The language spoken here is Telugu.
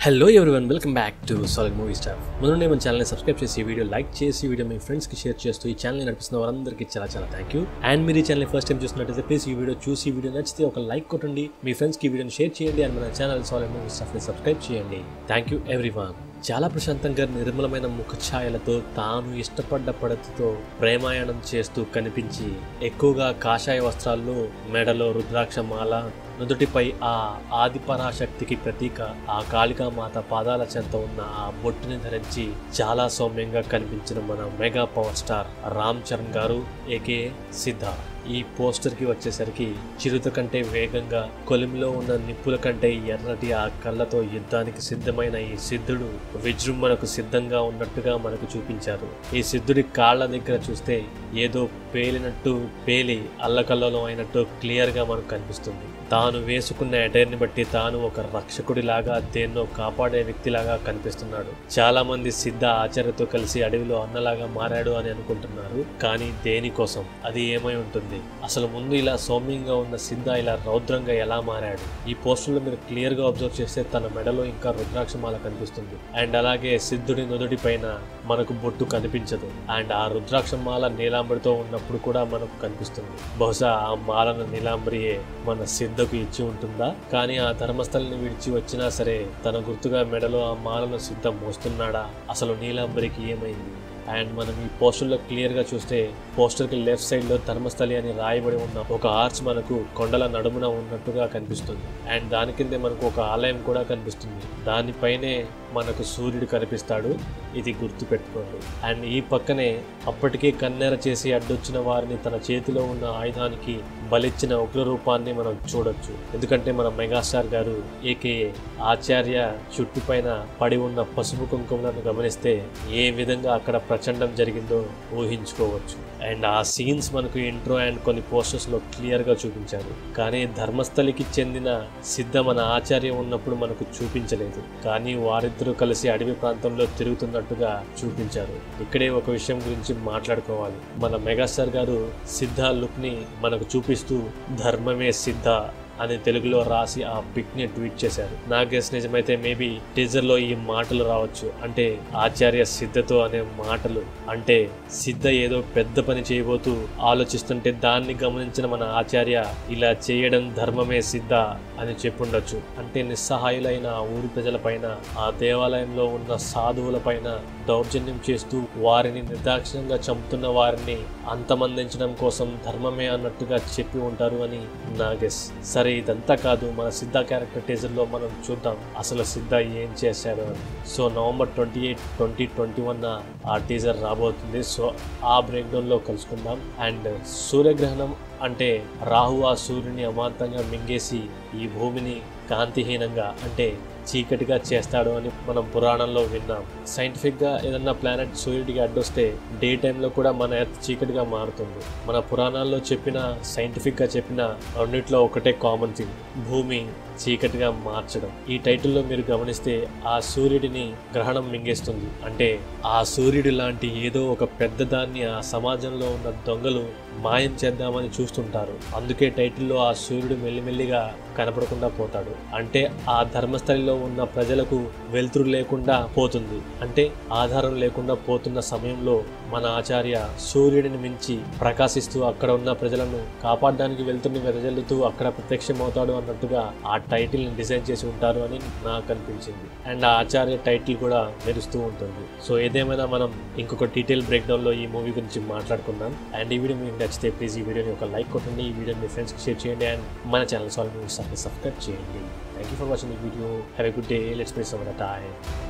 hello everyone welcome back to solid movie star ముందు మన ఛానల్ని సబ్స్క్రైబ్ చేసి వీడియో లైక్ చేసి వీడియో మీ ఫ్రెండ్స్కి షేర్ చేస్తూ ఈ ఛానల్ని నడిపిస్తున్న వారందరికీ చాలా చాలా థ్యాంక్ యూ అండ్ మీరు ఈ ఛానల్ ఫస్ట్ టైం చూసినట్టయితే ప్లీజ్ ఈ వీడియో చూసి ఈ వీడియో నచ్చితే ఒక లైక్ కొట్టండి మీ ఫ్రెండ్స్కి ఈ వీడియోని షేర్ చేయండి అండ్ మన ఛానల్ సాలిడ్ మూవీ స్టాఫ్ని సబ్స్క్రైబ్ చేయండి థ్యాంక్ యూ ఎవ్రీవన్ చాలా ప్రశాంతంగా నిర్మలమైన ముఖ ఛాయలతో తాను ఇష్టపడ్డ పడతితో ప్రేమాయణం చేస్తూ కనిపించి ఎక్కువగా కాషాయ వస్త్రాల్లో మెడలో రుద్రాక్ష మాల నుదుటిపై ఆ ఆదిపరాశక్తికి ప్రతీక ఆ కాళికామాత పాదాల చెంత ఉన్న ఆ బొట్టుని ధరించి చాలా సౌమ్యంగా కనిపించిన మన mega power star Ram Charan garu ఏకే సిద్ధ ఈ పోస్టర్ కి వచ్చేసరికి చిరుత కంటే వేగంగా కొలిమిలో ఉన్న నిప్పుల కంటే ఎర్రటి ఆ కళ్ళతో యుద్ధానికి సిద్ధమైన ఈ సిద్ధుడు విజృంభణకు సిద్ధంగా ఉన్నట్టుగా మనకు చూపించారు ఈ సిద్ధుడి కాళ్ళ దగ్గర చూస్తే ఏదో పేలినట్టు పేలి అల్లకల్లలో అయినట్టు క్లియర్ గా మనకు కనిపిస్తుంది తాను వేసుకున్న అటైర్ని బట్టి తాను ఒక రక్షకుడిలాగా దేన్నో కాపాడే వ్యక్తిలాగా కనిపిస్తున్నాడు చాలా మంది సిద్ధ ఆచార్యతో కలిసి అడవిలో అన్నలాగా మారాడు అని అనుకుంటున్నారు కానీ దేనికోసం అది ఏమై ఉంటుంది అసలు ముందు ఇలా సౌమ్యంగా ఉన్న సిద్ధ ఇలా రౌద్రంగా ఎలా మారాడు ఈ పోస్టులో మీరు క్లియర్ గా అబ్జర్వ్ చేస్తే తన మెడలో ఇంకా రుద్రాక్షమాల కనిపిస్తుంది అండ్ అలాగే సిద్ధుడి నుదుటి పైన మనకు బొట్టు కనిపించదు అండ్ ఆ రుద్రాక్షమాల నీలాంబరితో ఉన్నప్పుడు కూడా మనకు కనిపిస్తుంది బహుశా ఆ మాలను నీలాంబరియే మన సిద్ధకు ఇచ్చి ఉంటుందా కానీ ఆ ధర్మస్థలిని విడిచి వచ్చినా సరే తన గుర్తుగా మెడలో ఆ మాలను సిద్ధ మోస్తున్నాడా అసలు నీలాంబరికి ఏమైంది అండ్ మనం ఈ పోస్టర్లో క్లియర్గా చూస్తే పోస్టర్కి లెఫ్ట్ సైడ్లో ధర్మస్థలి అని రాయబడి ఉన్న ఒక ఆర్చ్ మనకు కొండల నడుమున ఉన్నట్టుగా కనిపిస్తుంది అండ్ దాని కిందే మనకు ఒక ఆలయం కూడా కనిపిస్తుంది దానిపైనే మనకు సూర్యుడు కనిపిస్తాడు ఇది గుర్తు పెట్టుకోండి అండ్ ఈ పక్కనే అప్పటికే కన్నెర చేసి అడ్డొచ్చిన వారిని తన చేతిలో ఉన్న ఆయుధానికి బలిచ్చిన ఉగ్ర రూపాన్ని మనం చూడొచ్చు ఎందుకంటే మన మెగాస్టార్ గారు ఏకేఏ ఆచార్య చుట్టుపైన పడి ఉన్న పసుపు కుంకుమలను గమనిస్తే ఏ విధంగా అక్కడ ప్రచండం జరిగిందో ఊహించుకోవచ్చు అండ్ ఆ సీన్స్ మనకు ఇంట్రో అండ్ కొన్ని పోస్టర్స్ లో క్లియర్ గా చూపించారు కానీ ధర్మస్థలికి చెందిన సిద్ధ మన ఆచార్య ఉన్నప్పుడు మనకు చూపించలేదు కానీ వారిద్దరూ కలిసి అడవి ప్రాంతంలో తిరుగుతున్నట్టుగా చూపించారు ఇక్కడే ఒక విషయం గురించి మాట్లాడుకోవాలి మన మెగాస్టార్ గారు సిద్ధ లుక్ ని మనకు చూపిస్తూ ధర్మమే సిద్ధ అని తెలుగులో రాసి ఆ పిక్ ని ట్వీట్ చేశారు నా గెస్ నిజమైతే మేబీ టీజర్ లో ఈ మాటలు రావచ్చు అంటే ఆచార్య సిద్ధతో అనే మాటలు అంటే సిద్ధ ఏదో పెద్ద పని చేయబోతూ ఆలోచిస్తుంటే దాన్ని గమనించిన మన ఆచార్య ఇలా చేయడం ధర్మమే సిద్ధ అని చెప్పుండొచ్చు అంటే నిస్సహాయులైన ఆ ఊరి ప్రజలపైన ఆ దేవాలయంలో ఉన్న సాధువుల పైన దౌర్జన్యం చేస్తూ వారిని నిర్దాక్షిణ్యంగా చంపుతున్న వారిని అంతమందించడం కోసం ధర్మమే అన్నట్టుగా చెప్పి ఉంటారు అని నా గెస్ సరే ఇదంతా కాదు మన సిద్ధ క్యారెక్టర్ టీజర్ లో మనం చూద్దాం అసలు సిద్ధ ఏం చేశాడు అని so November twenty eight twenty twenty one ఆ టీజర్ రాబోతుంది సో ఆ బ్రేక్ డౌన్ లో కలుసుకుందాం అండ్ సూర్యగ్రహణం అంటే రాహు ఆ సూర్యుని అమాంతంగా మింగేసి ఈ భూమిని కాంతిహీనంగా అంటే చీకటిగా చేస్తాడు అని మనం పురాణంలో విన్నాం సైంటిఫిక్ గా ఏదన్నా ప్లానెట్ సూర్యుడికి అడ్డొస్తే డే టైంలో కూడా మన ఎర్త్ చీకటిగా మారుతుంది మన పురాణాల్లో చెప్పిన సైంటిఫిక్ గా చెప్పిన రెండిట్లో ఒకటే కామన్ థింగ్ భూమి చీకటిగా మార్చడం ఈ టైటిల్లో మీరు గమనిస్తే ఆ సూర్యుడిని గ్రహణం మింగేస్తుంది అంటే ఆ సూర్యుడు లాంటి ఏదో ఒక పెద్ద దాన్ని ఆ సమాజంలో ఉన్న దొంగలు మాయం చేద్దామని చూస్తుంటారు అందుకే టైటిల్లో ఆ సూర్యుడు మెల్లిమెల్లిగా కనపడకుండా పోతాడు అంటే ఆ ధర్మస్థలిలో ఉన్న ప్రజలకు వెలుతురు లేకుండా పోతుంది అంటే ఆధారం లేకుండా పోతున్న సమయంలో మన ఆచార్య సూర్యుడిని మించి ప్రకాశిస్తూ అక్కడ ఉన్న ప్రజలను కాపాడడానికి వెళ్తున్న వెదజల్లుతూ అక్కడ ప్రత్యక్షమవుతాడు అన్నట్టుగా ఆ టైటిల్ ని డిజైన్ చేసి ఉంటారు అని నాకు అనిపించింది అండ్ ఆ ఆచార్య టైటిల్ కూడా మెరుస్తూ ఉంటుంది సో ఏదేమైనా మనం ఇంకొక డీటెయిల్ బ్రేక్ డౌన్ లో ఈ మూవీ గురించి మాట్లాడుకుందాం అండ్ ఈ వీడియో మీకు నచ్చితే ప్లీజ్ ఈ వీడియోని ఒక లైక్ కొట్టండి ఈ వీడియోని మీ ఫ్రెండ్స్కి షేర్ చేయండి అండ్ మన ఛానల్ సాల్వ్ మూవీస్ సబ్స్క్రైబ్ చేయండి థ్యాంక్ యూ ఫర్ వాచింగ్ ఈ video have a good day let's place our time